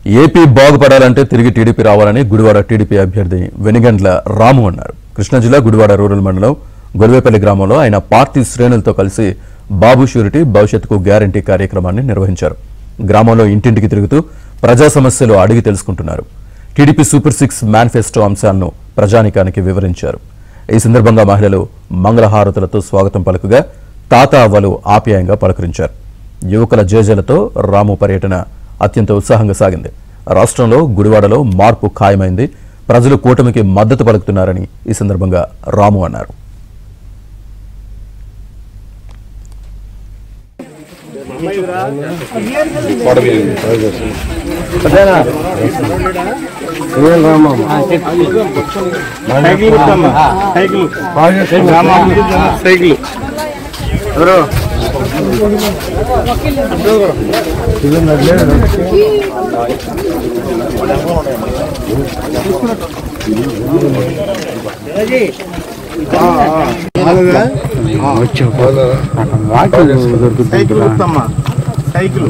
AP బాగుపడాలంటే తిరిగి TDP రావాలని గుడివాడ టీడీపీ అభ్యర్థి వెనిగండ్ల రాము అన్నారు కృష్ణా జిల్లా గుడివాడ రూరల్ మండలం గొల్వేపల్లి గ్రామంలో ఆయన పార్టీ శ్రేణులతో కలిసి బాబు షూరిటీ భవిష్యత్తుకు గ్యారంటీ కార్యక్రమాన్ని నిర్వహించారు గ్రామంలో ఇంటింటికి తిరుగుతూ ప్రజా సమస్యలు అడిగి తెలుసుకుంటున్నారు టీడీపీ సూపర్ సిక్స్ మేనిఫెస్టో అంశాలను ప్రజానికానికి వివరించారు ఈ సందర్భంగా మహిళలు మంగళహారతులతో స్వాగతం పలుకుగా తాత అవ్వలు ఆప్యాయంగా పలకరించారు యువకుల జేజలతో రాము పర్యటన అత్యంత ఉత్సాహంగా సాగింది రాష్ట్రంలో గుడివాడలో మార్పు ఖాయమైంది ప్రజలు కూటమికి మద్దతు పలుకుతున్నారని ఈ సందర్భంగా రాము అన్నారు సైకిల్ ఎవరు సైకిల్ వద్దమ్మా సైకిల్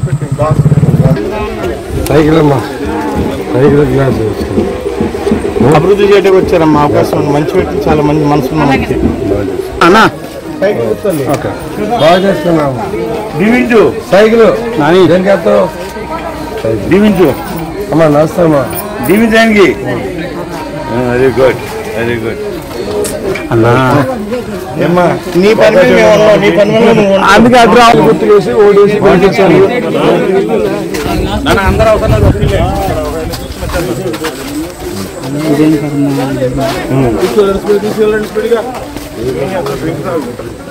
సైకిల్ అమ్మా సైకిల్ గ్లాస్ అభివృద్ధి చేయడానికి వచ్చారమ్మా అవకాశం ఉంది. మంచి వ్యక్తి చాలా మంచి మనసు ఉన్న వ్యక్తి అన్నా సైకిల్ కూర్చోండి బాగా చేస్తున్నాము దీవించు సైకిల్ దేనికి వేస్తావు దీవించు అమ్మా నడుస్తామా దీవించడానికి వెరీ గుడ్ వెరీ గుడ్ అన్నా ఏమ్మా నీ పని మీద మేము ఉన్నాం నీ పని మీద నువ్వు ఉన్నావు. అందుకే అడ్రా గుర్తు వేసి ఓడేసి పంపించాను అందరూ అవసరం లేదు.